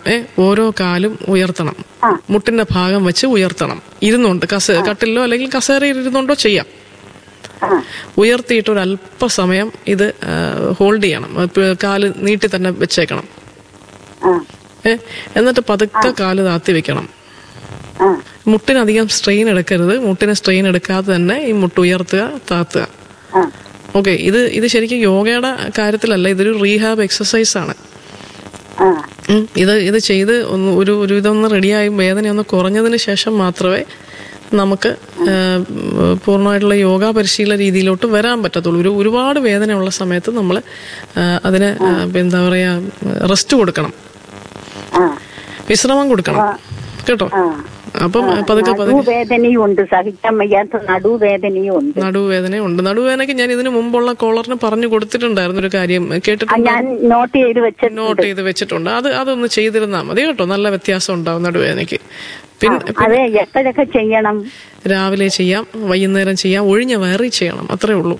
ഏ ഓരോ കാലും ഉയർത്തണം മുട്ടിന്റെ ഭാഗം വെച്ച് ഉയർത്തണം ഇരുന്നുകൊണ്ട് കസ കട്ടിലോ അല്ലെങ്കിൽ കസേരയിൽ ഇരുന്നുകൊണ്ടോ ചെയ്യാം ഉയർത്തിയിട്ട് ഒരു അല്പസമയം ഇത് ഹോൾഡ് ചെയ്യണം ഇപ്പൊ കാല് നീട്ടി തന്നെ വെച്ചേക്കണം ആ ഏ എന്നിട്ട് പതുക്കെ കാല് താത്തി വെക്കണം ആ മുട്ടിനധികം സ്ട്രെയിൻ എടുക്കരുത് മുട്ടിന് സ്ട്രെയിൻ എടുക്കാതെ തന്നെ ഈ മുട്ട് ഉയർത്തുക താത്തുക ആ ഓക്കെ ഇത് ഇത് ശരിക്കും യോഗയുടെ കാര്യത്തിലല്ല ഇതൊരു റീഹാബ് എക്സസൈസ് ആണ് ആ ഉം. ഇത് ഇത് ചെയ്ത് ഒന്ന് ഒരു ഒരു ഇതൊന്ന് റെഡിയായി വേദന ഒന്ന് കുറഞ്ഞതിന് ശേഷം മാത്രമേ നമുക്ക് ആ, പൂർണ്ണമായിട്ടുള്ള യോഗ പരിശീലന രീതിയിലോട്ട് വരാൻ പറ്റത്തുള്ളൂ ഒരു ഒരുപാട് വേദനയുള്ള സമയത്ത് നമ്മൾ അതിന് ആ, എന്താ പറയാ റെസ്റ്റ് കൊടുക്കണം ആ വിശ്രമം കൊടുക്കണം കേട്ടോ ആ. അപ്പം പതുക്കെ പതുക്കെ നടുവേദനയും ഉണ്ട് സഹിക്കാൻ വയ്യാത്ത നടുവേദനയും ഉണ്ട് നടുവേദന ഉണ്ട് നടുവേദനയ്ക്ക് ഞാൻ ഇതിന് മുമ്പുള്ള കോളറിന് പറഞ്ഞു കൊടുത്തിട്ടുണ്ടായിരുന്നു ഒരു കാര്യം ആ, കേട്ടിട്ടുണ്ട് ഞാൻ നോട്ട് ചെയ്ത് വെച്ചിട്ടുണ്ട് നോട്ട് ചെയ്ത് വെച്ചിട്ടുണ്ട് അത് അതൊന്ന് ചെയ്തിരുന്നാൽ മതി കേട്ടോ നല്ല വ്യത്യാസം ഉണ്ടാവും നടുവേദനയ്ക്ക് പിന്നെ അതെ എപ്പോഴൊക്കെ ചെയ്യണം രാവിലെ ചെയ്യാം വൈകുന്നേരം ചെയ്യാം ഒഴിഞ്ഞ വയറിൽ ചെയ്യണം അത്രേ ഉള്ളൂ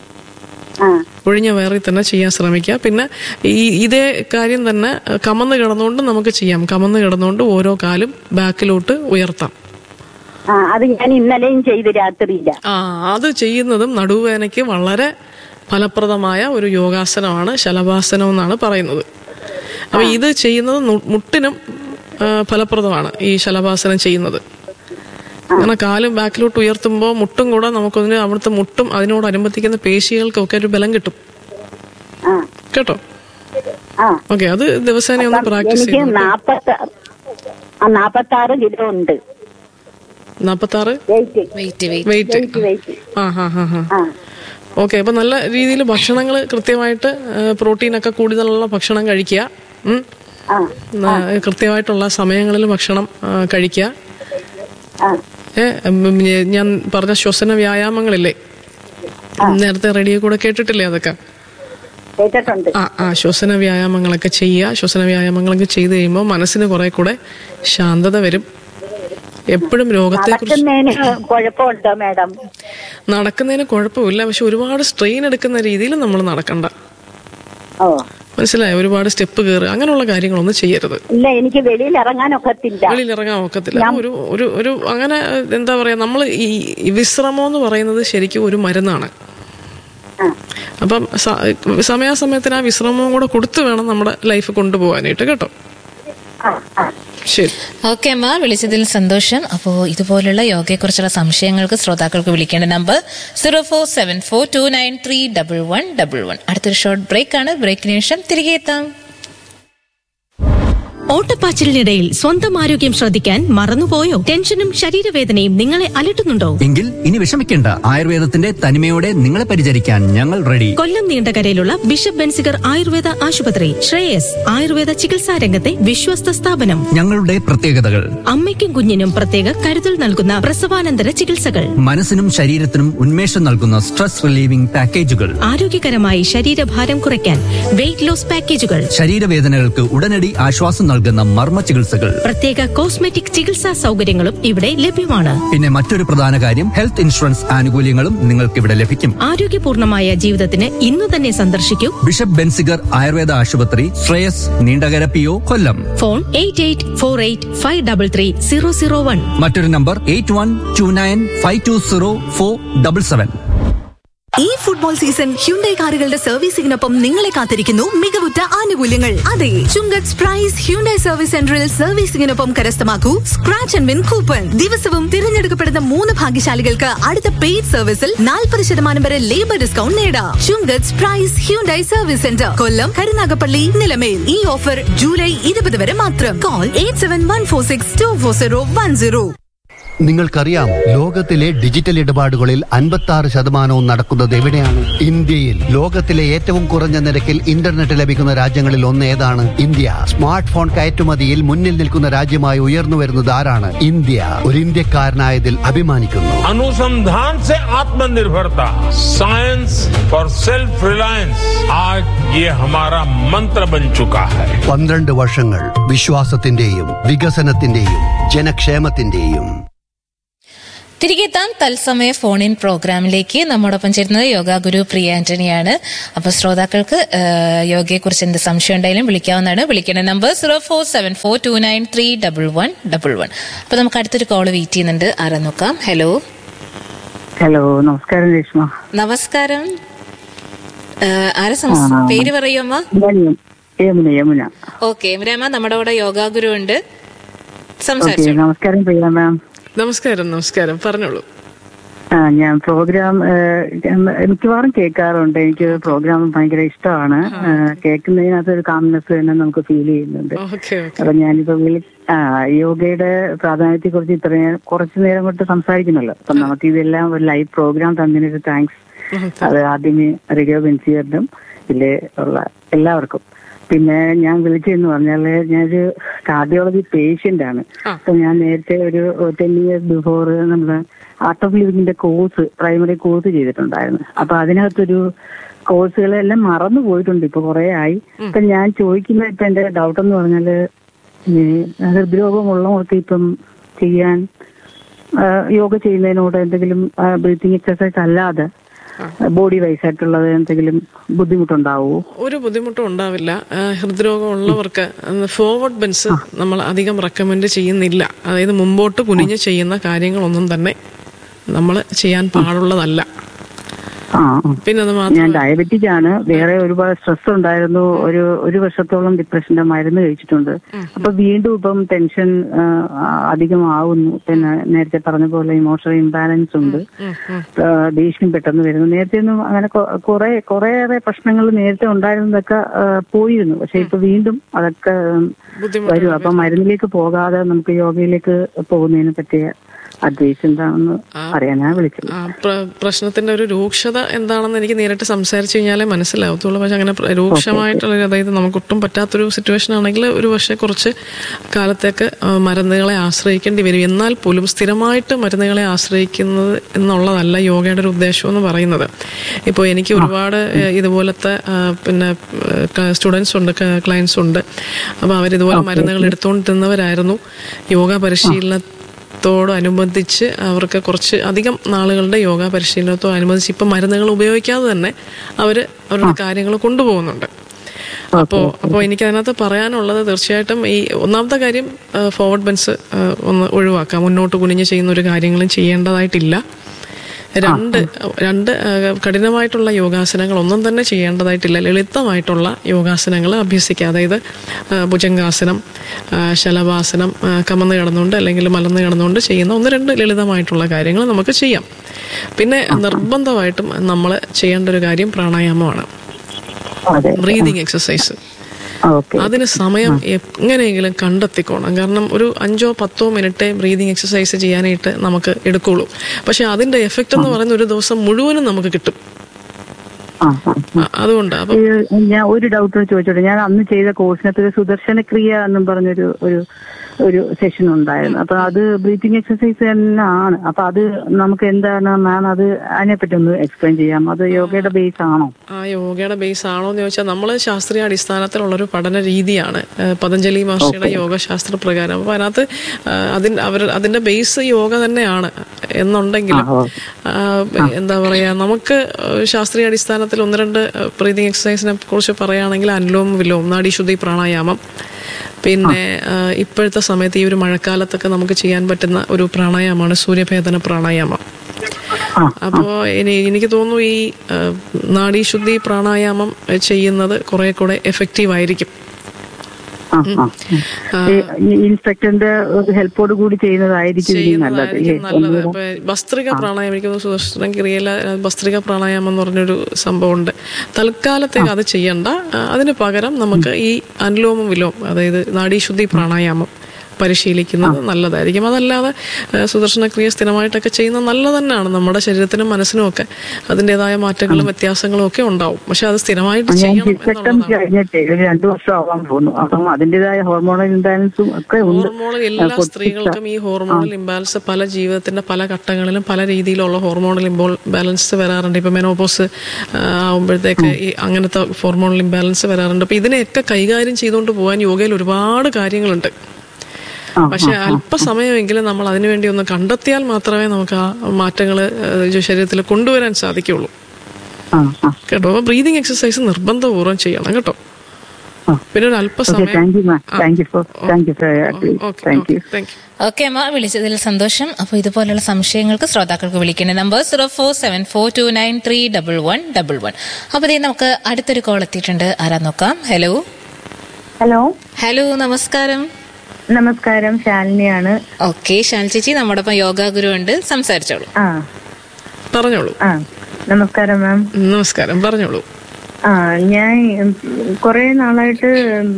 ആ ഒഴിഞ്ഞ വയറിൽ തന്നെ ചെയ്യാൻ ശ്രമിക്കുക പിന്നെ ഈ ഇതേ കാര്യം തന്നെ അഹ്, കമന്ന് കിടന്നുകൊണ്ട് നമുക്ക് ചെയ്യാം കമന്ന് കിടന്നുകൊണ്ട് ഓരോ കാലും ബാക്കിലോട്ട് ഉയർത്താം ആ അത് ഞാൻ ഇന്നലെയും ചെയ്ത് രാത്രിയില്ല ആ അത് ചെയ്യുന്നതും നടുവേദനയ്ക്ക് വളരെ ഫലപ്രദമായ ഒരു യോഗാസനമാണ് ശലഭാസനം എന്നാണ് പറയുന്നത് അപ്പൊ ഇത് ചെയ്യുന്നത് നു- മുട്ടിനും ആ, ഫലപ്രദമാണ് ഈ ശലഭാസനം ചെയ്യുന്നത് കാരണം കാലും ബാക്കിലോട്ട് ഉയർത്തുമ്പോൾ മുട്ടും കൂടെ നമുക്കതിന് അവിടുത്തെ മുട്ടും അതിനോടനുബന്ധിക്കുന്ന പേശികൾക്കൊക്കെ ഒരു ബലം കിട്ടും ആ കേട്ടോ ആ ഓക്കെ അത് ദിവസേന ഒന്ന് പ്രാക്ടീസ് എനിക്ക് ചെയ്യും നാപ്പത്തി ആ നാപ്പത്താറ് കിലോ ഉണ്ട് നാപ്പത്താറ് weight weight weight weight weight weight ആ ഹാ ഹാ ഹാ ആ ഓക്കെ അപ്പൊ നല്ല രീതിയിൽ ഭക്ഷണങ്ങൾ കൃത്യമായിട്ട് പ്രോട്ടീൻ ഒക്കെ കൂടുതലുള്ള ഭക്ഷണം കഴിക്കുക ഉം. ആ ആ, കൃത്യമായിട്ടുള്ള സമയങ്ങളിൽ ഭക്ഷണം ആ, കഴിക്കുക ആ ഏ, ഉം, ഞ- ഞാൻ പറഞ്ഞ ശ്വസന വ്യായാമങ്ങളില്ലേ നേരത്തെ റേഡിയോ കൂടെ കേട്ടിട്ടില്ലേ അതൊക്കെ കേട്ടിട്ടുണ്ട് ആ ആ ശ്വസന വ്യായാമങ്ങളൊക്കെ ചെയ്യുക ശ്വസന വ്യായാമങ്ങളൊക്കെ ചെയ്ത് കഴിയുമ്പോൾ മനസ്സിന് കുറെ കൂടെ ശാന്തത വരും എപ്പോഴും രോഗത്തെ കുറിച്ച് നടക്കുന്നതിന് കുഴപ്പമുണ്ടോ മാഡം നടക്കുന്നതിന് കുഴപ്പമില്ല പക്ഷെ ഒരുപാട് സ്ട്രെയിൻ എടുക്കുന്ന രീതിയിൽ നമ്മൾ നടക്കണ്ട ഓ മനസ്സിലായോ ഒരുപാട് സ്റ്റെപ്പ് കയറുക അങ്ങനെയുള്ള കാര്യങ്ങളൊന്നും ചെയ്യരുത് ഇല്ല എനിക്ക് വെളിയിൽ ഇറങ്ങാനൊക്കത്തില്ല വെളിയിൽ ഇറങ്ങാൻ ഒക്കത്തില്ല ഒരു ഒരു ഒരു അങ്ങനെ എന്താ പറയാ നമ്മൾ ഈ ഈ വിശ്രമം എന്ന് പറയുന്നത് ശരിക്കും ഒരു മരുന്നാണ് ആ അപ്പം സ- സമയാസമയത്തിന് ആ വിശ്രമവും കൂടെ കൊടുത്തു വേണം നമ്മുടെ ലൈഫ് കൊണ്ടുപോകാനായിട്ട് കേട്ടോ ആ ആ ശരി ഓക്കെ അമ്മ വിളിച്ചതിൽ സന്തോഷം അപ്പോൾ ഇതുപോലുള്ള യോഗയെക്കുറിച്ചുള്ള സംശയങ്ങൾക്ക് ശ്രോതാക്കൾക്ക് വിളിക്കേണ്ട number zero four seven four two nine three double one double one അടുത്തൊരു ഷോർട്ട് ബ്രേക്ക് ആണ് ബ്രേക്കിന് ശേഷം തിരികെ എത്താം ഓട്ടപ്പാച്ചിലിനിടയിൽ സ്വന്തം ആരോഗ്യം ശ്രദ്ധിക്കാൻ മറന്നുപോയോ ടെൻഷനും ശരീരവേദനയും നിങ്ങളെ അലട്ടുന്നുണ്ടോ എങ്കിൽ ഇനി വിഷമിക്കേണ്ട ആയുർവേദത്തിന്റെ തനിമയോടെ നിങ്ങളെ പരിചരിക്കാൻ ഞങ്ങൾ റെഡി കൊല്ലം നീണ്ടകരയിലുള്ള ബിഷപ്പ് ബെൻസിഗർ ആയുർവേദ ആശുപത്രി ശ്രേയസ് ആയുർവേദ ചികിത്സാ രംഗത്തെ വിശ്വസ്ത സ്ഥാപനം ഞങ്ങളുടെ പ്രത്യേകതകൾ അമ്മയ്ക്കും കുഞ്ഞിനും പ്രത്യേക കരുതൽ നൽകുന്ന പ്രസവാനന്തര ചികിത്സകൾ മനസ്സിനും ശരീരത്തിനും ഉന്മേഷം നൽകുന്ന സ്ട്രെസ് റിലീവിംഗ് പാക്കേജുകൾ ആരോഗ്യകരമായി ശരീരഭാരം കുറയ്ക്കാൻ വെയിറ്റ് ലോസ് പാക്കേജുകൾ ശരീരവേദനകൾക്ക് ഉടനടി ആശ്വാസം നൽകുന്ന മർമ്മ ചികിത്സകൾ പ്രത്യേക കോസ്മെറ്റിക് ചികിത്സാ സൗകര്യങ്ങളും ഇവിടെ ലഭ്യമാണ് പിന്നെ മറ്റൊരു പ്രധാന കാര്യം ഹെൽത്ത് ഇൻഷുറൻസ് ആനുകൂല്യങ്ങളും നിങ്ങൾക്ക് ഇവിടെ ലഭിക്കും ആരോഗ്യപൂർണമായ ജീവിതത്തിന് ഇന്നു തന്നെ സന്ദർശിക്കൂ ബിഷപ്പ് ബെൻസിഗർ ആയുർവേദ ആശുപത്രി Shreyas Neendakara P O Kollam phone eight eight four eight five double three zero zero one മറ്റൊരു number eight one two nine five two zero four double seven ഈ ഫുട്ബോൾ സീസൺ ഹ്യുണ്ടൈ കാറുകളുടെ സർവീസിംഗിനൊപ്പം നിങ്ങളെ കാത്തിരിക്കുന്നു മികവുറ്റ ആനുകൂല്യങ്ങൾ അതെ ചുങ്കത്ത് പ്രൈസ് ഹ്യുണ്ടൈ സർവീസ് സെന്ററിൽ സർവീസിംഗിനൊപ്പം കരസ്ഥമാക്കൂ സ്ക്രാച്ച് ആൻഡ് വിൻ കൂപ്പൺ ദിവസവും തിരഞ്ഞെടുക്കപ്പെടുന്ന മൂന്ന് ഭാഗ്യശാലികൾക്ക് അടുത്ത പെയ്ഡ് സർവീസിൽ നാൽപ്പത് ശതമാനം വരെ ലേബർ ഡിസ്കൗണ്ട് നേടാം Chungath price Hyundai service centre Kollam Karunagappally Nilamel ഈ ഓഫർ ജൂലൈ ഇരുപത് വരെ മാത്രം call eight seven one four six two four zero one zero നിങ്ങൾക്കറിയാം ലോകത്തിലെ ഡിജിറ്റൽ ഇടപാടുകളിൽ അൻപത്തി ആറ് ശതമാനവും നടക്കുന്നത് എവിടെയാണ് ഇന്ത്യയിൽ ലോകത്തിലെ ഏറ്റവും കുറഞ്ഞ നിരക്കിൽ ഇന്റർനെറ്റ് ലഭിക്കുന്ന രാജ്യങ്ങളിൽ ഒന്ന് ഏതാണ് ഇന്ത്യ സ്മാർട്ട് ഫോൺ കയറ്റുമതിയിൽ മുന്നിൽ നിൽക്കുന്ന രാജ്യമായി ഉയർന്നു വരുന്നത് ആരാണ് ഇന്ത്യ ഒരു ഇന്ത്യക്കാരനായതിൽ അഭിമാനിക്കുന്നു अनुसंधान से आत्मनिर्भरता साइंस फॉर सेल्फ रिलायंस आज ये हमारा मंत्र बन चुका है പന്ത്രണ്ട് വർഷങ്ങൾ വിശ്വാസത്തിന്റെയും വികസനത്തിന്റെയും ജനക്ഷേമത്തിന്റെയും തിരികെ എത്താം തത്സമയ ഫോൺ ഇൻ പ്രോഗ്രാമിലേക്ക് നമ്മോടൊപ്പം ചേരുന്നത് യോഗ ഗുരു പ്രിയ ആന്റണിയാണ് അപ്പൊ ശ്രോതാക്കൾക്ക് യോഗയെക്കുറിച്ച് എന്ത് സംശയം ഉണ്ടായാലും വിളിക്കാവുന്നതാണ് വിളിക്കേണ്ട number zero four seven four two nine three double one double one അപ്പൊ നമുക്ക് അടുത്തൊരു കോള് വെയിറ്റ് ചെയ്യുന്നുണ്ട് ആരാ നോക്കാം ഹലോ ഹലോ നമസ്കാരം രേഷ്മ നമസ്കാരം ഏഹ്, ആരാ സംസ്- പേര് പറയൂ അമ്മ ഞാൻ യമുന യമുന ഓക്കെ രാമ നമ്മുടെ കൂടെ യോഗ ഗുരു ഉണ്ട് ഓക്കെ സംസാരിച്ചു നമസ്കാരം പ്രിയ മാം നമസ്കാരം നമസ്കാരം പറഞ്ഞോളൂ ആ ഞാൻ പ്രോഗ്രാം മിക്കവാറും കേൾക്കാറുണ്ട് എനിക്ക് പ്രോഗ്രാം ഭയങ്കര ഇഷ്ടമാണ് ആ, കേൾക്കുന്നതിനകത്ത് ഒരു കാംനെസ് തന്നെ നമുക്ക് ഫീൽ ചെയ്യുന്നുണ്ട് ഓക്കെ ഓക്കെ അപ്പൊ ഞാനിപ്പോ വിളി ആ യോഗയുടെ പ്രാധാന്യത്തെ കുറിച്ച് ഇത്രയും കുറച്ചു നേരം കൊണ്ട് സംസാരിക്കുന്നല്ലോ അപ്പൊ നമുക്ക് ഇതെല്ലാം ഒരു ലൈവ് പ്രോഗ്രാം തന്നതിനൊരു താങ്ക്സ് അത് ആദ്യമേ റേഡിയോ ബെൻസിയറിനും ഇതിലെ ഉള്ള എല്ലാവർക്കും പിന്നെ ഞാൻ വിളിച്ചതെന്ന് പറഞ്ഞാല് ഞാനൊരു കാർഡിയോളജി പേഷ്യന്റ് ആണ് അപ്പൊ ഞാൻ നേരത്തെ ഒരു ടെൻ ഇയേഴ്സ് ബിഫോർ നമ്മള് ആർട്ട് ഓഫ് ലിവിങ്ങിന്റെ കോഴ്സ് പ്രൈമറി കോഴ്സ് ചെയ്തിട്ടുണ്ടായിരുന്നു അപ്പൊ അതിനകത്തൊരു കോഴ്സുകളെല്ലാം മറന്നു പോയിട്ടുണ്ട് ഇപ്പൊ കുറെ ആയി അപ്പൊ ഞാൻ ചോദിക്കുന്ന ഇപ്പൊ എന്റെ ഡൗട്ട് എന്ന് പറഞ്ഞാല് ഈ ഹൃദ്രോഗമുള്ളവർക്ക് ഇപ്പം ചെയ്യാൻ ആ, യോഗ ചെയ്യുന്നതിനോട് എന്തെങ്കിലും ബ്രീത്തിങ് എക്സസൈസ് അല്ലാതെ ബോഡി വൈസ് ആയിട്ടുള്ളത് എന്തെങ്കിലും ബുദ്ധിമുട്ടുണ്ടാവുമോ ഒരു ബുദ്ധിമുട്ടും ഉണ്ടാവില്ല ആ, ഹൃദ്രോഗം ഉള്ളവർക്ക് ഫോർവേഡ് ബെൻസ് നമ്മൾ അധികം റെക്കമെൻഡ് ചെയ്യുന്നില്ല അതായത് മുമ്പോട്ട് കുനിഞ്ഞ് ചെയ്യുന്ന കാര്യങ്ങളൊന്നും തന്നെ നമ്മൾ ചെയ്യാൻ പാടുള്ളതല്ല ആ ആ. പിന്നെ അത് ഞാൻ മാത്രം ഡയബറ്റിക് ആണ് വേറെ ഒരുപാട് സ്ട്രെസ് ഉണ്ടായിരുന്നു ഒരു ഒരു വർഷത്തോളം ഡിപ്രഷന്റെ മരുന്ന് കഴിച്ചിട്ടുണ്ട് അപ്പൊ വീണ്ടും ഇപ്പം ടെൻഷൻ അധികമാവുന്നു പിന്നെ നേരത്തെ പറഞ്ഞ പോലെ ഇമോഷണൽ ഇംബാലൻസ് ഉണ്ട് ആ, ദേഷ്യം പെട്ടെന്ന് വരുന്നു നേരത്തെ ഒന്നും അങ്ങനെ കൊ- കുറെ കുറേയേറെ പ്രശ്നങ്ങൾ നേരത്തെ ഉണ്ടായിരുന്നതൊക്കെ ആ, പോയിരുന്നു പക്ഷെ ഇപ്പൊ വീണ്ടും അതൊക്കെ ഉം, വരും അപ്പൊ മരുന്നിലേക്ക് പോകാതെ നമുക്ക് യോഗയിലേക്ക് പോകുന്നതിനെ പറ്റിയ അഡ്വൈസ് എന്താണെന്ന് അറിയാനാ വിളിച്ചത് ആ, പ്ര- പ്രശ്നത്തിന്റെ ഒരു രൂക്ഷത എന്താണെന്ന് എനിക്ക് നേരിട്ട് സംസാരിച്ചു കഴിഞ്ഞാലേ മനസ്സിലാവത്തുള്ളൂ പക്ഷെ അങ്ങനെ പ്ര- രൂക്ഷമായിട്ടുള്ള അതായത് നമുക്കൊട്ടും പറ്റാത്തൊരു സിറ്റുവേഷൻ ആണെങ്കിൽ ഒരു പക്ഷേ കുറച്ച് കാലത്തേക്ക് ആ, മരുന്നുകളെ ആശ്രയിക്കേണ്ടി വരും എന്നാൽ പോലും സ്ഥിരമായിട്ട് മരുന്നുകളെ ആശ്രയിക്കുന്നത് എന്നുള്ളതല്ല യോഗയുടെ ഒരു ഉദ്ദേശം എന്ന് പറയുന്നത് ഇപ്പോൾ എനിക്ക് ഒരുപാട് ഏ, ഇതുപോലത്തെ ആ, പിന്നെ സ്റ്റുഡൻസ് ഉണ്ട് ക്ലയൻസ് ഉണ്ട് അപ്പോൾ അവരിതുപോലെ മരുന്നുകൾ എടുത്തുകൊണ്ടിരുന്നവരായിരുന്നു യോഗ പരിശീലന ത്തോടനുബന്ധിച്ച് അവർക്ക് കുറച്ച് അധികം നാളുകളുടെ യോഗ പരിശീലനത്തോടനുബന്ധിച്ച് ഇപ്പം മരുന്നുകൾ ഉപയോഗിക്കാതെ തന്നെ അവർ അവരുടെ കാര്യങ്ങൾ കൊണ്ടുപോകുന്നുണ്ട് അപ്പോൾ അപ്പോൾ എനിക്ക് അതിനകത്ത് പറയാനുള്ളത് തീർച്ചയായിട്ടും ഈ ഒന്നാമത്തെ കാര്യം ഫോർവേഡ് ബെൻസ് ഒന്ന് ഒഴിവാക്കാം മുന്നോട്ട് കുനിഞ്ഞ് ചെയ്യുന്ന ഒരു കാര്യങ്ങളും ചെയ്യേണ്ടതായിട്ടില്ല രണ്ട് രണ്ട് ആ, കഠിനമായിട്ടുള്ള യോഗാസനങ്ങൾ ഒന്നും തന്നെ ചെയ്യേണ്ടതായിട്ടില്ല ലളിതമായിട്ടുള്ള യോഗാസനങ്ങൾ അഭ്യസിക്കുക അതായത് ആ, ഭുജംഗാസനം ആ, ശലഭാസനം ആ, കമന്ന് കിടന്നുകൊണ്ട് അല്ലെങ്കിൽ മലന്ന് കിടന്നുകൊണ്ട് ചെയ്യുന്ന ഒന്ന് രണ്ട് ലളിതമായിട്ടുള്ള കാര്യങ്ങൾ നമുക്ക് ചെയ്യാം പിന്നെ നിർബന്ധമായിട്ടും നമ്മൾ ചെയ്യേണ്ട ഒരു കാര്യം പ്രാണായാമമാണ് അതെ ബ്രീതിങ് എക്സസൈസ് ഓക്കെ അതിന് സമയം എങ്ങനെയെങ്കിലും കണ്ടെത്തിക്കോണം കാരണം ഒരു അഞ്ചോ പത്തോ മിനിറ്റ് ബ്രീതിങ് എക്സസൈസ് ചെയ്യാനായിട്ട് നമുക്ക് എടുക്കുള്ളൂ പക്ഷെ അതിന്റെ എഫക്റ്റ് എന്ന് പറയുന്ന ഒരു ദിവസം മുഴുവനും നമുക്ക് കിട്ടും ആ ആ ആ. അ- അതുകൊണ്ട് അപ്പൊ ഈ ഞാൻ ഒരു ഡൗട്ട് ചോദിച്ചോട്ടെ ഞാൻ അന്ന് ചെയ്ത കോഴ്സിനകത്ത് ഒരു സുദർശന ക്രിയ എന്നും പറഞ്ഞൊരു ഒരു ഒരു സെഷൻ ഉണ്ടായിരുന്നു അപ്പൊ അത് ബ്രീത്തിങ് എക്സസൈസ് തന്നെയാണ് അപ്പൊ അത് നമുക്ക് എന്താണ് മാം അത് അതിനെപ്പറ്റി ഒന്ന് എക്സ്പ്ലെയിൻ ചെയ്യാം അത് യോഗയുടെ ബേസ് ആണോ ആ യോഗയുടെ ബേസ് ആണോ എന്ന് ചോദിച്ചാൽ നമ്മൾ ശാസ്ത്രീയ അടിസ്ഥാനത്തിലുള്ളൊരു പഠന രീതിയാണ് ഏഹ് പതഞ്ജലി മഹർഷിയുടെ യോഗശാസ്ത്ര പ്രകാരം അപ്പൊ അതിനകത്ത് അതിന് അവർ അതിന്റെ ബേസ് യോഗ തന്നെയാണ് എന്നുണ്ടെങ്കിലും ആ, എന്താ പറയാ നമുക്ക് ശാസ്ത്രീയ അടിസ്ഥാനത്തിൽ ഒന്ന് രണ്ട് ബ്രീതിങ് എക്സസൈസിനെ കുറിച്ച് പറയുകയാണെങ്കിൽ അനുലോം വിലോം നാഡീശുദ്ധി പ്രാണായാമം പിന്നെ ആ, ഇപ്പോഴത്തെ സമയത്ത് ഈ ഒരു മഴക്കാലത്തൊക്കെ നമുക്ക് ചെയ്യാൻ പറ്റുന്ന ഒരു പ്രാണായാമമാണ് സൂര്യഭേദന പ്രാണായാമം അപ്പോ ഇനി എനിക്ക് തോന്നുന്നു ഈ ആ, നാഡീശുദ്ധി പ്രാണായാമം ചെയ്യുന്നത് കുറെ കൂടെ എഫക്റ്റീവ് ആയിരിക്കും ആ ആ ഈ ഇൻസ്പെക്ടറിന്റെ ഹെൽപ്പോട് കൂടി ചെയ്യുന്നതായിരിക്കും ഇനി നല്ലത് ചെയ്യുന്നതായിരിക്കും നല്ലത് ഇപ്പൊ ഭസ്ത്രിക പ്രാണായാമം എനിക്ക് തോന്നുന്നു സുദർശന ക്രിയയിലെ ഭസ്ത്രിക പ്രാണായാമം എന്ന് പറഞ്ഞൊരു സംഭവമുണ്ട് തൽക്കാലത്തേക്ക് അത് ചെയ്യണ്ട ആ, അതിന് പകരം നമുക്ക് ഈ അനുലോമം വിലോം അതായത് നാഡീശുദ്ധി പ്രാണായാമം പരിശീലിക്കുന്നത് നല്ലതായിരിക്കും അതല്ലാതെ ആ, സുദർശന ക്രിയ സ്ഥിരമായിട്ടൊക്കെ ചെയ്യുന്നത് നല്ലത് തന്നെയാണ് നമ്മുടെ ശരീരത്തിനും മനസ്സിനും ഒക്കെ അതിൻ്റെതായ മാറ്റങ്ങളും വ്യത്യാസങ്ങളും ഒക്കെ ഉണ്ടാവും പക്ഷെ അത് സ്ഥിരമായിട്ട് ഞാൻ ചെയ്യണം ഹിസ്റ്റക്ടം എന്നുള്ളതാണ് കഴിഞ്ഞിട്ട് ഒരു രണ്ടു വർഷം ആവാൻ പോകുന്നു അപ്പം അതിന്റേതായ ഹോർമോണൽ ഇംബാലൻസും ഒക്കെ ഉണ്ട് ഹോർമോണൽ എല്ലാ സ്ത്രീകൾക്കും ഈ ഹോർമോണൽ ഇംബാലൻസ് പല ജീവിതത്തിന്റെ പല ഘട്ടങ്ങളിലും പല രീതിയിലുള്ള ഹോർമോണൽ ഇംബാലൻസ് വരാറുണ്ട് ഇപ്പൊ മെനോപോസ് ആവുമ്പോഴത്തേക്ക് ഈ അങ്ങനത്തെ ഹോർമോണൽ ഇംബാലൻസ് വരാറുണ്ട് അപ്പൊ ഇതിനെയൊക്കെ കൈകാര്യം ചെയ്തുകൊണ്ട് പോകാൻ യോഗയിൽ ഒരുപാട് കാര്യങ്ങളുണ്ട് പക്ഷെ അല്പസമയമെങ്കിലും നമ്മൾ അതിനുവേണ്ടി ഒന്ന് കണ്ടെത്തിയാൽ മാത്രമേ നമുക്ക് ആ മാറ്റങ്ങൾ ശരീരത്തിൽ കൊണ്ടുവരാൻ സാധിക്കുള്ളൂ ആ ആ കേട്ടോ അപ്പൊ ബ്രീതിങ് എക്സസൈസ് നിർബന്ധപൂർവ്വം ചെയ്യണം കേട്ടോ ആ. പിന്നെ ഒരു ഓക്കെ അല്പസമയം thank you ma'am thank you for thank you for okay thank you thank you okay അമ്മ വിളിച്ചതിൽ സന്തോഷം അപ്പോൾ ഇതുപോലുള്ള സംശയങ്ങൾക്ക് ശ്രോതാക്കൾക്ക് വിളിക്കേണ്ട number zero four seven four two nine three double one double one അപ്പോൾ ഇതേ നമുക്ക് അടുത്തൊരു കോൾ എത്തിയിട്ടുണ്ട് ആരാ നോക്കാം ഹലോ ഹലോ ഹലോ നമസ്കാരം നമസ്കാരം ശാലിനിയാണ് ഓക്കെ ഷാൽ ചേച്ചി നമ്മുടെ ഒപ്പം യോഗ ഗുരു ഉണ്ട് സംസാരിച്ചോളൂ ആ പറഞ്ഞോളൂ ആ നമസ്കാരം മാം നമസ്കാരം പറഞ്ഞോളൂ ആ ഞാൻ കുറെ നാളായിട്ട് ഉം,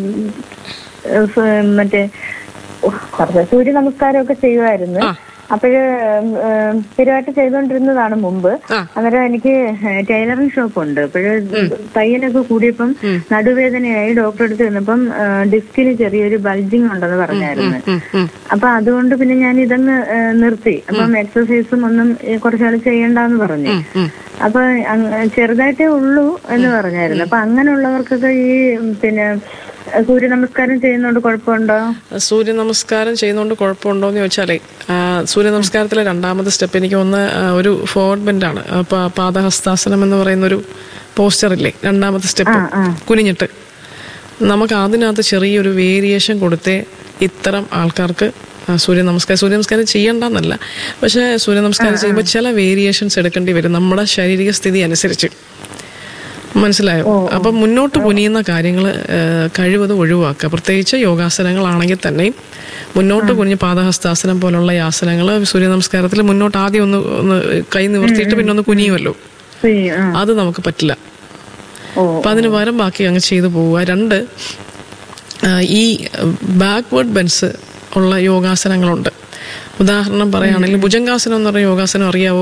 ഫ് മറ്റേ ഉഫ്, പറഞ്ഞ സൂര്യ നമസ്കാരമൊക്കെ ചെയ്യുമായിരുന്നു ആ. അപ്പോഴ് സ്ഥിരമായിട്ട് ചെയ്തുകൊണ്ടിരുന്നതാണ് മുമ്പ് ആ. അന്നേരം എനിക്ക് ടൈലറിംഗ് ഷോപ്പ് ഉണ്ട് അപ്പോഴ് തയ്യലൊക്കെ കൂടിയപ്പം നടുവേദനയായി ഡോക്ടറെ അടുത്ത് ചെന്നപ്പം ഡിസ്കിന് ചെറിയൊരു ബൾജിങ് ഉണ്ടെന്ന് പറഞ്ഞായിരുന്നു ഉം, ഉം. അപ്പൊ അതുകൊണ്ട് പിന്നെ ഞാൻ ഇതങ്ങ് ഏ, നിർത്തി അപ്പം എക്സസൈസും ഒന്നും ഏ, കുറച്ചാൾ ചെയ്യണ്ടെന്ന് പറഞ്ഞു അപ്പൊ അങ്ങ് ചെറുതായിട്ടേ ഉള്ളൂ എന്ന് പറഞ്ഞായിരുന്നു അപ്പൊ അങ്ങനെയുള്ളവർക്കൊക്കെ ഈ ഉം, പിന്നെ സൂര്യ നമസ്കാരം ചെയ്യുന്നോണ്ട് കുഴപ്പമുണ്ടോ സൂര്യ നമസ്കാരം ചെയ്യുന്നതുകൊണ്ട് കുഴപ്പമുണ്ടോ എന്ന് ചോദിച്ചാലേ ആ, സൂര്യ നമസ്കാരത്തിലെ രണ്ടാമത്തെ സ്റ്റെപ്പ് എനിക്ക് ഒന്ന് ഒരു ഫോർവേഡ് ബെൻഡ് ആണ് ആ, പാ- പാദഹസ്താസനം എന്ന് പറയുന്ന ഒരു പോസ്റ്റർ ഇല്ലേ രണ്ടാമത്തെ സ്റ്റെപ്പ് കുനിഞ്ഞിട്ട് നമുക്ക് അതിനകത്ത് ചെറിയൊരു വേരിയേഷൻ കൊടുത്തേ ഇത്തരം ആൾക്കാർക്ക് ആ, സൂര്യ നമസ്കാരം സൂര്യ നമസ്കാരം ചെയ്യണ്ടെന്നല്ല പക്ഷേ സൂര്യ നമസ്കാരം ചെയ്യുമ്പോൾ ചില വേരിയേഷൻസ് എടുക്കേണ്ടി വരും നമ്മുടെ ശാരീരിക സ്ഥിതി അനുസരിച്ച് മനസ്സിലായോ അപ്പം മുന്നോട്ട് കുനിയുന്ന കാര്യങ്ങൾ കഴിവത് ഒഴിവാക്കുക പ്രത്യേകിച്ച് യോഗാസനങ്ങളാണെങ്കിൽ തന്നെയും മുന്നോട്ട് കുനിഞ്ഞ് പാദഹസ്താസനം പോലുള്ള ഈ ആസനങ്ങൾ സൂര്യ നമസ്കാരത്തിൽ മുന്നോട്ട് ആദ്യം ഒന്ന് ഒന്ന് കൈ നിവർത്തിയിട്ട് പിന്നെ ഒന്ന് കുനിയുമല്ലോ ഈ, ആ, അത് നമുക്ക് പറ്റില്ല ഓ അപ്പൊ അതിന് പകരം ബാക്കി അങ്ങ് ചെയ്തു പോവുക രണ്ട് ആ, ഈ ബാക്ക്വേർഡ് ബെൻസ് ഉള്ള യോഗാസനങ്ങളുണ്ട് ഉദാഹരണം പറയുകയാണെങ്കിൽ ഭുജംഗാസനം എന്ന് പറയുന്ന യോഗാസനം അറിയാവോ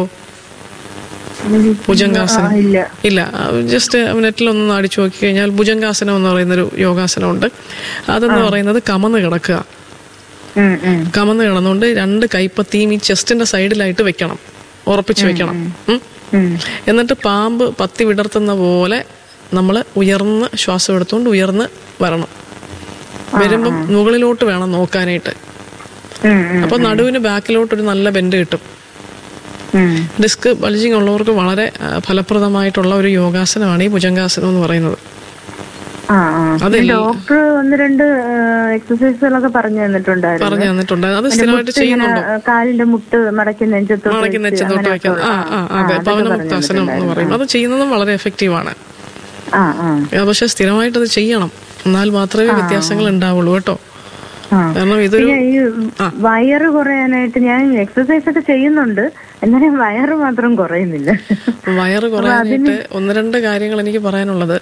ഭുജംഗാസനം ആ, ഇല്ല ഇല്ല ജസ്റ്റ് നെറ്റിലൊന്ന് അടിച്ചു നോക്കി കഴിഞ്ഞാൽ ഭുജംഗാസനം എന്ന് പറയുന്നൊരു യോഗാസനമുണ്ട് അതെന്ന് പറയുന്നത് കമന്ന് കിടക്കുക ഉം, ഉം. കമന്ന് കിടന്നുകൊണ്ട് രണ്ട് കൈപ്പത്തിയും ഈ ചെസ്റ്റിന്റെ സൈഡിലായിട്ട് വെക്കണം ഉറപ്പിച്ച് വെക്കണം ഉം. ഉം. എന്നിട്ട് പാമ്പ് പത്തി വിടർത്തുന്ന പോലെ നമ്മൾ ഉയർന്ന് ശ്വാസം എടുത്തുകൊണ്ട് ഉയർന്ന് വരണം വരുമ്പം മുകളിലോട്ട് വേണം നോക്കാനായിട്ട് ഉം, ഉം, അപ്പൊ നടുവിന് ബാക്കിലോട്ട് ഒരു നല്ല ബെൻഡ് കിട്ടും ഉം. ഡിസ്ക് ബൾജിങ് ഉള്ളവർക്ക് വളരെ ആ, ഫലപ്രദമായിട്ടുള്ള ഒരു യോഗാസനമാണ് ഈ ഭുജംഗാസനം എന്ന് പറയുന്നത് ആ ആ അതില്ല. ഡോക്ടർ ഒന്ന് രണ്ട് എക്സസൈസുകളൊക്കെ പറഞ്ഞു തന്നിട്ടുണ്ടായിരുന്നു പറഞ്ഞു തന്നിട്ടുണ്ട് അത് പിന്നെ സ്ഥിരമായിട്ട് മുട്ട് ഇങ്ങനെ, ചെയ്യുന്നുണ്ടോ ആ, കാലിന്റെ മുട്ട് മടക്കി നെഞ്ചത്തോട്ട് മടക്കി വെച്ച് നെച്ചത്തോട്ട് അങ്ങനെയൊക്കെ വയ്ക്കുന്നത് ആ ഉള്ള- ആ അതെ അതൊക്കെ പവനമുക്താസനം എന്ന് പറഞ്ഞു പറയും അത് ചെയ്യുന്നതും വളരെ എഫക്റ്റീവാണ് ആ ആ പക്ഷെ സ്ഥിരമായിട്ട് അത് ചെയ്യണം എന്നാൽ മാത്രമേ വ്യത്യാസങ്ങൾ ഉണ്ടാവുള്ളൂ കേട്ടോ ആ. കാരണം ഇതൊരു പിന്നെ ഈ വയറ് കുറയാനായിട്ട് ഞാൻ എക്സസൈസ് ഒക്കെ ചെയ്യുന്നുണ്ട് എന്നാലും വയറ് മാത്രം കുറയുന്നില്ല വയറ് കുറയാനായിട്ട് ഒന്ന് രണ്ട് കാര്യങ്ങൾ എനിക്ക് പറയാനുള്ളത്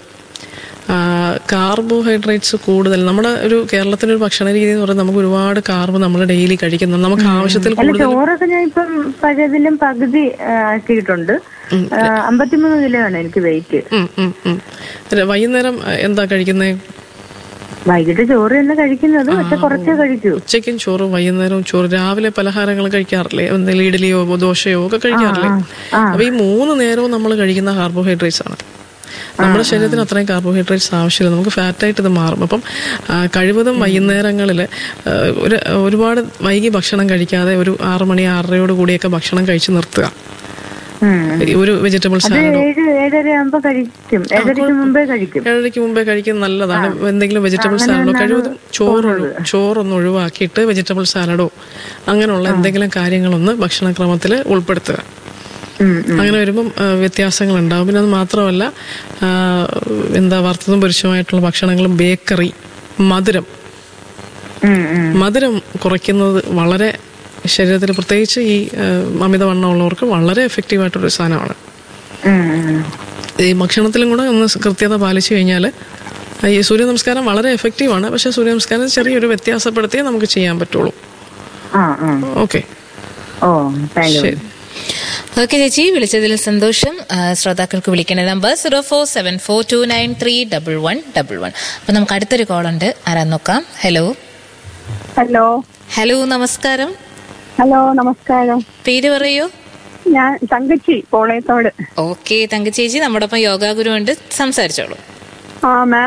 കാർബോഹൈഡ്രേറ്റ്സ് കൂടുതൽ നമ്മുടെ ഒരു കേരളത്തിന്റെ ഒരു ഭക്ഷണ രീതി എന്ന് പറയുന്നത് നമുക്ക് ഒരുപാട് കാർബ് നമ്മൾ ഡെയിലി കഴിക്കുന്നു നമുക്ക് ആവശ്യത്തിൽ അല്ല കൂടുതൽ ചോറൊക്കെ ഞാൻ ഇപ്പം പഴയതിലും പകുതി ആ, ആക്കിയിട്ടുണ്ട് ആ, അമ്പത്തിമൂന്ന് കിലോ ആണ് എനിക്ക് വെയിറ്റ് ഉം, ഉം, ഉം. പിന്നെ വൈകുന്നേരം ആ, എന്താ കഴിക്കുന്നേ വൈകിട്ട് ചോറ് തന്നെ കഴിക്കുന്നത് പക്ഷെ കുറച്ചേ കഴിക്കൂ ഉച്ചയ്ക്കും ചോറ് വൈകുന്നേരവും ചോറ് രാവിലെ പലഹാരങ്ങൾ കഴിക്കാറില്ലേ എന്തെങ്കിലും ഇഡലിയോ ദോശയോ ഒക്കെ കഴിക്കാറില്ലേ അപ്പൊ ഈ മൂന്ന് നേരവും നമ്മൾ കഴിക്കുന്ന കാർബോഹൈഡ്രേറ്റ്സ് ആണ് നമ്മുടെ ശരീരത്തിന് അത്രയും കാർബോഹൈഡ്രേറ്റ്സ് ആവശ്യമില്ല നമുക്ക് ഫാറ്റായിട്ട് ഇത് മാറും അപ്പം ആ, കഴിവതും വൈകുന്നേരങ്ങളിൽ ഒരു ഒരുപാട് വൈകി ഭക്ഷണം കഴിക്കാതെ ഒരു ആറ് മണി ആറരയോട് കൂടിയൊക്കെ ഭക്ഷണം കഴിച്ച് നിർത്തുക ഉം. ഒരു വെജിറ്റബിൾ അത് സാലഡോ ഏഴ് ഏഴര ആകുമ്പോ കഴിക്കും ഏഴരയ്ക്ക് മുമ്പേ കഴിക്കും ഏഴരയ്ക്ക് മുമ്പേ കഴിക്കുന്നത് നല്ലതാണ് എന്തെങ്കിലും വെജിറ്റബിൾ സാലഡോ കഴിവതും ചോറ് ഒഴി- ചോറൊന്ന് ഒഴിവാക്കിയിട്ട് വെജിറ്റബിൾ സാലഡോ അങ്ങനെയുള്ള എന്തെങ്കിലും കാര്യങ്ങളൊന്ന് ഭക്ഷണക്രമത്തിൽ ഉൾപ്പെടുത്തുക ഉം, അങ്ങനെ വരുമ്പം ആ, വ്യത്യാസങ്ങൾ ഉണ്ടാവും പിന്നെ അത് മാത്രമല്ല ആ, എന്താ വറുത്തതും പുരുഷമായിട്ടുള്ള ഭക്ഷണങ്ങളും ബേക്കറി മധുരം ഉം, ഉം. മധുരം കുറയ്ക്കുന്നത് വളരെ ശരീരത്തിൽ പ്രത്യേകിച്ച് ഈ ആ, അമിതവണ്ണമുള്ളവർക്ക് വളരെ എഫക്റ്റീവായിട്ടൊരു സാധനമാണ് ഉം, ഉം. ഈ ഭക്ഷണത്തിലും കൂടെ ഒന്ന് കൃത്യത പാലിച്ചു കഴിഞ്ഞാൽ ഈ സൂര്യ നമസ്കാരം വളരെ എഫക്റ്റീവാണ് പക്ഷേ സൂര്യ നമസ്കാരം ചെറിയൊരു വ്യത്യാസപ്പെടുത്തിയേ നമുക്ക് ചെയ്യാൻ പറ്റുള്ളൂ ആ ആ ഓക്കെ ഓ താങ്ക് യു ശരി ഓക്കെ ചേച്ചി വിളിച്ചതിൽ സന്തോഷം ആ, ശ്രോതാക്കൾക്ക് വിളിക്കേണ്ട number zero four seven four two nine three double one double one അപ്പൊ നമുക്ക് അടുത്തൊരു കോൾ ഉണ്ട് ആരാ നോക്കാം ഹലോ ഹലോ ഹലോ നമസ്കാരം ഹലോ നമസ്കാരം പേര് പറയൂ ഞാൻ തങ്കച്ചി പോളയത്തോട് ഓക്കെ തങ്ക ചേച്ചി നമ്മുടെ ഒപ്പം യോഗാ ഗുരു ഉണ്ട് സംസാരിച്ചോളൂ ആ മാം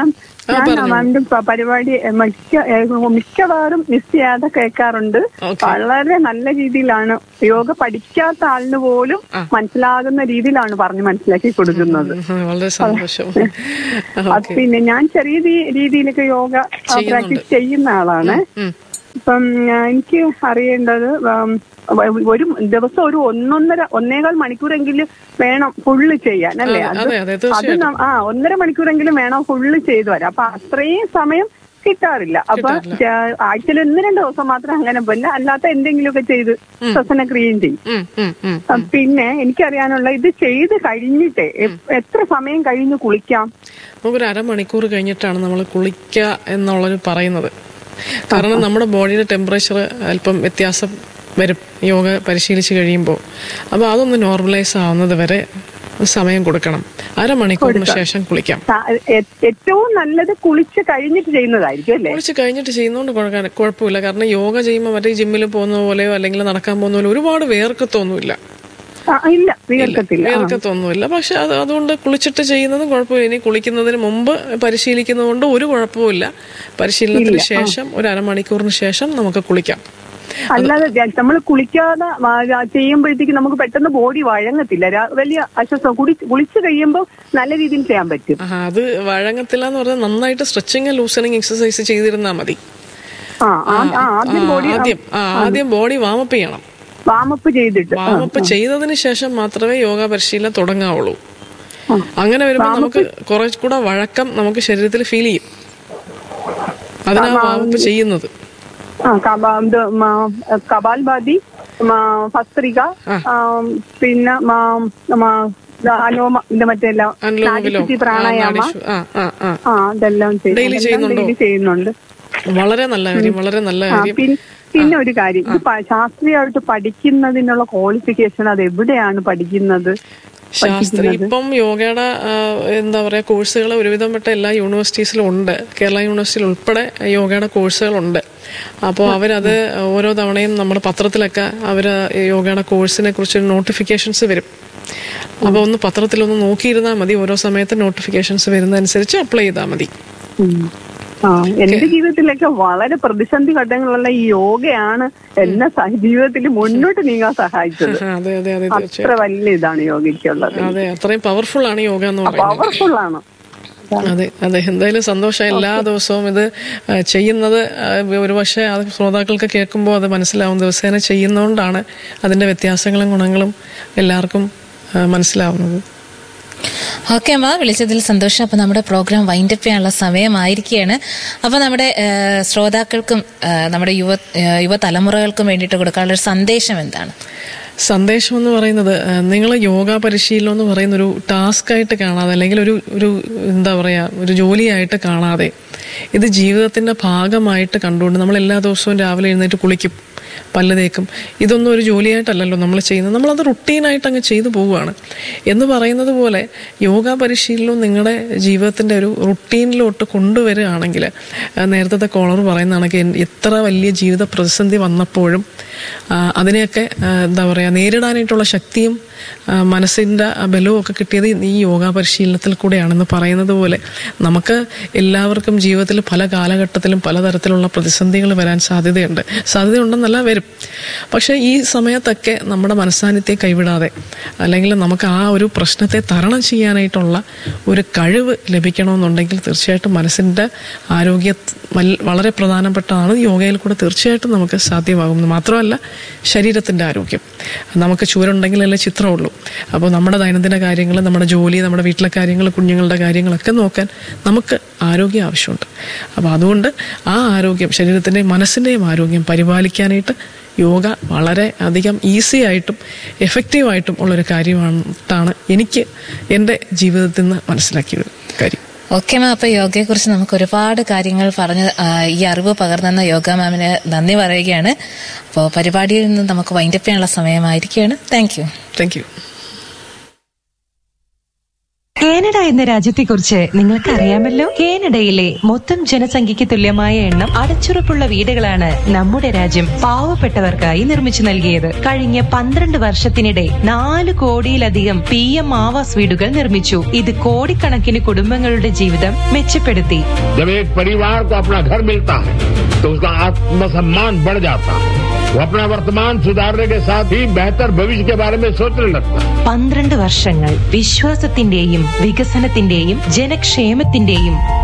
ഞാൻ മാമിന്റെ പ- പരിപാടി എ, മിക്ക എ, മിക്കവാറും മിസ് ചെയ്യാതെ കേൾക്കാറുണ്ട് വളരെ നല്ല രീതിയിലാണ് യോഗ പഠിക്കാത്ത ആളിന് പോലും മനസ്സിലാകുന്ന രീതിയിലാണ് പറഞ്ഞ് മനസ്സിലാക്കി കൊടുക്കുന്നത് ഉം, വളരെ സന്തോഷം അത് പിന്നെ ഞാൻ ചെറിയ രീ- രീതിയിലൊക്കെ യോഗ പ്രാക്ടീസ് ചെയ്യുന്ന ആളാണ് ഇപ്പം ആ, എനിക്ക് അറിയേണ്ടത് ഉം, വ- ഒരു ദിവസം ഒരു ഒന്നൊന്നര ഒന്നേകാൽ മണിക്കൂറെങ്കിലും വേണം ഫുള്ള് ചെയ്യാൻ അല്ലേ അതെ, അത് അതെ, അതെ, അത് തീർച്ചയായിട്ടും. ന- ആ ഒന്നര മണിക്കൂറെങ്കിലും വേണം ഫുള്ള് ചെയ്തു വരാം അപ്പൊ അത്രയും സമയം കിട്ടാറില്ല അപ്പൊ ആഴ്ചയിൽ ഒന്ന് രണ്ട് ദിവസം മാത്രം അങ്ങനെ പോയില്ല അല്ലാത്ത എന്തെങ്കിലുമൊക്കെ ചെയ്ത് ശ്വസന ക്രിയയും ചെയ്യും ഉം, ഉം, ഉം. ആ, പിന്നെ എനിക്കറിയാനുള്ള ഇത് ചെയ്ത് കഴിഞ്ഞിട്ട് എ- എത്ര സമയം കഴിഞ്ഞ് കുളിക്കാം നമുക്കൊരു അരമണിക്കൂർ കഴിഞ്ഞിട്ടാണ് നമ്മൾ കുളിക്കുക എന്നുള്ളത് പറയുന്നത് കാരണം നമ്മുടെ ബോഡിയുടെ ടെമ്പറേച്ചർ അല്പം വ്യത്യാസം വരും യോഗ പരിശീലിച്ച് കഴിയുമ്പോൾ അപ്പോൾ അതൊന്ന് നോർമലൈസ് ആവുന്നത് വരെ സമയം കൊടുക്കണം അരമണിക്കൂറിന് ശേഷം കുളിക്കാം ആ, എ- ഏറ്റവും നല്ലത് കുളിച്ച് കഴിഞ്ഞിട്ട് ചെയ്യുന്നതായിരിക്കും അല്ലേ കുളിച്ച് കഴിഞ്ഞിട്ട് ചെയ്യുന്നതുകൊണ്ട് കുഴക്കാൻ- കുഴപ്പമില്ല കാരണം യോഗ ചെയ്യുമ്പോൾ മറ്റേ ജിമ്മിൽ പോകുന്ന പോലെയോ അല്ലെങ്കിൽ നടക്കാൻ പോകുന്ന പോലെ ഒരുപാട് വേർക്കത്തൊന്നുമില്ല ആ, ഇല്ല വിയർക്കത്തില്ല ആ. വേർക്കത്തൊന്നുമില്ല പക്ഷെ അത് അതുകൊണ്ട് കുളിച്ചിട്ട് ചെയ്യുന്നതും കുഴപ്പമില്ല ഇനി കുളിക്കുന്നതിന് മുമ്പ് പരിശീലിക്കുന്നതുകൊണ്ട് ഒരു കുഴപ്പമില്ല പരിശീലനത്തിന് ശേഷം ഒരു അരമണിക്കൂറിന് ശേഷം നമുക്ക് കുളിക്കാം അല്ലാതെ നമ്മൾ കുളിക്കാതെ ചെയ്യുമ്പോഴത്തേക്ക് നമുക്ക് പെട്ടെന്ന് ബോഡി വഴങ്ങത്തില്ല രാ- വലിയ അസ്വസ്ഥം കുടി കുളിച്ച് കഴിയുമ്പോൾ നല്ല രീതിയിൽ ചെയ്യാൻ പറ്റും ആ, അത് വഴങ്ങത്തില്ല എന്ന് പറഞ്ഞാൽ നന്നായിട്ട് സ്ട്രെച്ചിങ് ലൂസണിങ് എക്സസൈസ് ചെയ്തിരുന്നാൽ മതി ആ ആ, ആ, ആദ്യം ആ, ബോഡി ആദ്യം ആ, ആദ്യം ബോഡി വാമപ്പ് ചെയ്യണം വാമപ്പ് ചെയ്തിട്ട് ആ, വാമപ്പ് ചെയ്തതിന് ശേഷം മാത്രമേ യോഗ പരിശീലനം തുടങ്ങാവുള്ളൂ അങ്ങനെ വരുമ്പോൾ നമുക്ക് കുറച്ചുകൂടെ വഴക്കം നമുക്ക് ശരീരത്തിൽ ഫീൽ ചെയ്യും അതിനാ വാമപ്പ് ചെയ്യുന്നത് ആ കബ- ഇത് മ- കപാൽഭാതി മ- ഭസ്ത്രിക ആ, പിന്നെ മ- മ- ഇത് അനുലോമ ഇത് മറ്റെല്ലാം അനുലോമ നാഡിശുദ്ധി വിലോമം. ആ, പ്രാണായാമ നാഡീശു- ആ, ആ, ആ. ആ അതെല്ലാം ചെയ്യും Daily അതെല്ലാം ചെയ്യുന്നുണ്ടോ? daily ചെയ്യുന്നുണ്ട് വളരെ നല്ല കാര്യം വളരെ നല്ല ആ, കാര്യം പിൻ- പിന്നെ ഒരു കാര്യം ഇത് പ- ശാസ്ത്രീയമായിട്ട് പഠിക്കുന്നതിനുള്ള ക്വാളിഫിക്കേഷൻ അത് എവിടെയാണ് പഠിക്കുന്നത് ശാസ്ത്രി ഇപ്പം യോഗയുടെ ആ, എന്താ പറയാ കോഴ്സുകൾ ഒരുവിധം പെട്ട എല്ലാ യൂണിവേഴ്സിറ്റീസിലും ഉണ്ട് കേരള യൂണിവേഴ്സിറ്റിയിൽ ഉൾപ്പെടെ യോഗയുടെ കോഴ്സുകളുണ്ട് അപ്പോൾ അവരത് ഓരോ തവണയും നമ്മുടെ പത്രത്തിലൊക്കെ അവർ യോഗയുടെ കോഴ്സിനെ കുറിച്ച് നോട്ടിഫിക്കേഷൻസ് വരും അപ്പോൾ ഒന്ന് പത്രത്തിലൊന്ന് നോക്കിയിരുന്നാൽ മതി ഓരോ സമയത്ത് നോട്ടിഫിക്കേഷൻസ് വരുന്നതനുസരിച്ച് അപ്ലൈ ചെയ്താൽ മതി ഉം. ആ എന്റെ ജീവിതത്തിലൊക്കെ വളരെ പ്രതിസന്ധി ഘട്ടങ്ങളുള്ള ഈ യോഗയാണ് എന്നെ സ- ജീവിതത്തിൽ മുന്നോട്ട് നീങ്ങാൻ സഹായിച്ചത് അതെ അതെ അതെ അത്ര തീർച്ചയായും വലിയ ഇതാണ് യോഗയ്ക്കുള്ളത് അതെ അത്രയും പവർഫുൾ ആണ് യോഗ എന്ന് പറയുന്നത് പവർഫുൾ ആണ് അതെ അതെ എന്തായാലും സന്തോഷം എല്ലാ ദിവസവും ഇത് ആ, ചെയ്യുന്നത് ആ, ഒരുപക്ഷെ അത് ശ്രോതാക്കൾക്ക് കേൾക്കുമ്പോൾ അത് മനസ്സിലാവും ദിവസേന ചെയ്യുന്നതുകൊണ്ടാണ് അതിന്റെ വ്യത്യാസങ്ങളും ഗുണങ്ങളും എല്ലാവർക്കും ആ, മനസ്സിലാവുന്നത് ഓക്കെ അമ്മ വിളിച്ചതിൽ സന്തോഷം അപ്പൊ നമ്മുടെ പ്രോഗ്രാം വൈൻഡപ്പ് ചെയ്യാനുള്ള സമയമായിരിക്കുകയാണ് അപ്പൊ നമ്മുടെ ആ, ശ്രോതാക്കൾക്കും ആ, നമ്മുടെ യുവ ആ, യുവതലമുറകൾക്കും വേണ്ടിയിട്ട് കൊടുക്കാനുള്ള ഒരു സന്ദേശം എന്താണ് സന്ദേശം എന്ന് പറയുന്നത് നിങ്ങൾ യോഗ പരിശീലനം എന്ന് പറയുന്ന ഒരു ടാസ്ക് ആയിട്ട് കാണാതെ അല്ലെങ്കിൽ ഒരു ഒരു എന്താ പറയുക ഒരു ജോലിയായിട്ട് കാണാതെ ഇത് ജീവിതത്തിന്റെ ഭാഗമായിട്ട് കണ്ടുകൊണ്ട് നമ്മൾ എല്ലാ ദിവസവും രാവിലെ എഴുന്നേറ്റ് കുളിക്കും പല്ല് തേക്കും ഇതൊന്നും ഒരു ജോലിയായിട്ടല്ലല്ലോ നമ്മൾ ചെയ്യുന്നത് നമ്മളത് റുട്ടീനായിട്ട് അങ്ങ് ചെയ്തു പോവുകയാണ് എന്ന് പറയുന്നത് പോലെ യോഗ പരിശീലനവും നിങ്ങളുടെ ജീവിതത്തിൻ്റെ ഒരു റുട്ടീനിലോട്ട് കൊണ്ടുവരികയാണെങ്കിൽ ആ, നേരത്തെ കോളർ പറയുന്ന കണക്ക് എൻ- എത്ര വലിയ ജീവിത പ്രതിസന്ധി വന്നപ്പോഴും ആ, അതിനെയൊക്കെ ആ, എന്താ പറയുക നേരിടാനായിട്ടുള്ള ശക്തിയും ആ, മനസ്സിൻ്റെ ആ ബലവും ഒക്കെ കിട്ടിയത് ഈ യോഗ പരിശീലനത്തിൽ കൂടെയാണെന്ന് പറയുന്നത് പോലെ നമുക്ക് എല്ലാവർക്കും ജീവിതത്തിൽ പല കാലഘട്ടത്തിലും പലതരത്തിലുള്ള പ്രതിസന്ധികൾ വരാൻ സാധ്യതയുണ്ട് സാധ്യതയുണ്ടെന്നല്ല വരും പക്ഷേ ഈ സമയത്തൊക്കെ നമ്മുടെ മനസ്സാന്നിധ്യം കൈവിടാതെ അല്ലെങ്കിൽ നമുക്ക് ആ ഒരു പ്രശ്നത്തെ തരണം ചെയ്യാനായിട്ടുള്ള ഒരു കഴിവ് ലഭിക്കണമെന്നുണ്ടെങ്കിൽ തീർച്ചയായിട്ടും മനസ്സിൻ്റെ ആരോഗ്യ വൽ- വളരെ പ്രധാനപ്പെട്ടതാണ് യോഗയിൽ കൂടെ തീർച്ചയായിട്ടും നമുക്ക് സാധ്യമാകും മാത്രമല്ല ശരീരത്തിൻ്റെ ആരോഗ്യം നമുക്ക് ചൂരുണ്ടെങ്കിലല്ലേ ചിത്രമുള്ളൂ അപ്പോൾ നമ്മുടെ ദൈനംദിന കാര്യങ്ങൾ നമ്മുടെ ജോലി നമ്മുടെ വീട്ടിലെ കാര്യങ്ങൾ കുഞ്ഞുങ്ങളുടെ കാര്യങ്ങളൊക്കെ നോക്കാൻ നമുക്ക് ആരോഗ്യം ആവശ്യമുണ്ട് അപ്പോൾ അതുകൊണ്ട് ആ ആരോഗ്യം ശരീരത്തിൻ്റെയും മനസ്സിൻ്റെയും ആരോഗ്യം പരിപാലിക്കാനായിട്ട് യോഗ വളരെ അധികം ഈസി ആയിട്ടും എഫക്റ്റീവായിട്ടും ഉള്ളൊരു കാര്യമായിട്ടാണ് എനിക്ക് എൻ്റെ ജീവിതത്തിൽ നിന്ന് മനസ്സിലാക്കിയ ഒരു കാര്യം ഓക്കെ മാം അപ്പൊ യോഗയെ കുറിച്ച് നമുക്ക് ഒരുപാട് കാര്യങ്ങൾ പറഞ്ഞ് ആ, ഈ അറിവ് പകർന്നെന്ന യോഗ മാമിന് നന്ദി പറയുകയാണ് അപ്പോൾ പരിപാടിയിൽ നിന്ന് നമുക്ക് വൈൻഡപ്പ് ചെയ്യാനുള്ള സമയമായിരിക്കുകയാണ് thank you thank you Canada എന്ന രാജ്യത്തെക്കുറിച്ച് നിങ്ങൾക്ക് അറിയാമല്ലോ കാനഡയിലെ മൊത്തം ജനസംഖ്യയ്ക്ക് തുല്യമായ എണ്ണം അടച്ചുറപ്പുള്ള വീടുകളാണ് നമ്മുടെ രാജ്യം പാവപ്പെട്ടവർക്കായി നിർമ്മിച്ചു നൽകിയത് കഴിഞ്ഞ പന്ത്രണ്ട് വർഷത്തിനിടെ നാല് കോടിയിലധികം പി എം ആവാസ് വീടുകൾ നിർമ്മിച്ചു ഇത് കോടിക്കണക്കിന് കുടുംബങ്ങളുടെ ജീവിതം മെച്ചപ്പെടുത്തി जब एक परिवार को अपना घर मिलता है तो उसका आत्मसम्मान बढ़ जाता है वो अपना वर्तमान सुधारने के साथ ही बेहतर भविष्य के बारे में सोचने लगता है പന്ത്രണ്ട് വർഷങ്ങൾ വിശ്വാസത്തിന്റെയും വികസനത്തിന്റെയും ജനക്ഷേമത്തിന്റെയും